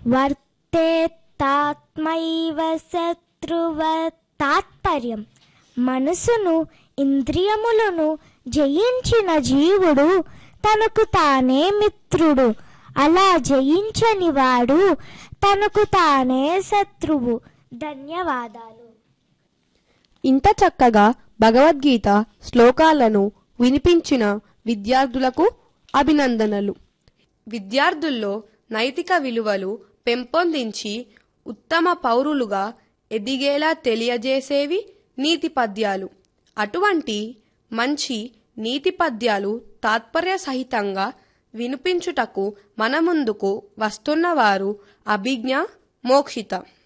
వర్తేత్తాత్మైవ శత్రువ తాత్పర్యం మనసును ఇంద్రియములను జయించిన జీవుడు తనకు తానే మిత్రుడు అలా జయించని వాడు తనకు తానే శత్రువు ధన్యవాదాలు ఇంత చక్కగా భగవద్గీత శ్లోకాలను వినిపించిన విద్యార్థులకు అభినందనలు విద్యార్థుల్లో నైతిక విలువలు పెంపొందించి ఉత్తమ పౌరులుగా ఎదిగేలా తెలియజేసేవి నీతి పద్యాలు అటువంటి మంచి నీతి పద్యాలు తాత్పర్య సహితంగా వినిపించుటకు మన ముందుకు వస్తున్నవారు అభిజ్ఞ మోక్షిత